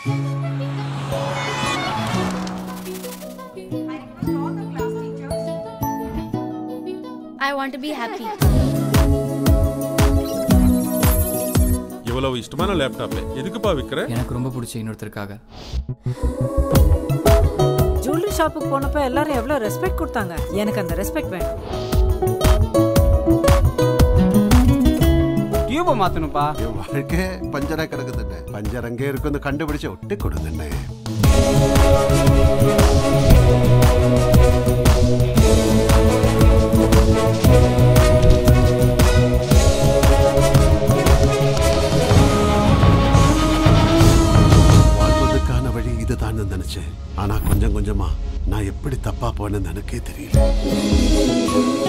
I want to be happy. இவ்வளவு இஷ்டமான laptop எதுக்குப்பா விற்கிற எனக்கு ரொம்ப பிடிச்ச இன்னொருத்தருக்காக ஜுவல்லரி ஷாப்புக்கு போனப்ப எல்லாரும் எவ்வளவு ரெஸ்பெக்ட் கொடுத்தாங்க எனக்கு அந்த ரெஸ்பெக்ட் வேணும் டியூபை மாற்றணும்ப்பா என் வாழ்க்கை பஞ்சரா கிடக்குதுண்ணே பஞ்சர் அங்கே இருக்குன்னு கண்டுபிடிச்சு ஒட்டி கொடுங்கண்ணே வாழ்வதற்கான வழி இதுதான் நினைச்சேன் ஆனா கொஞ்சம் கொஞ்சமா நான் எப்படி தப்பா போனேன்னு எனக்கே தெரியல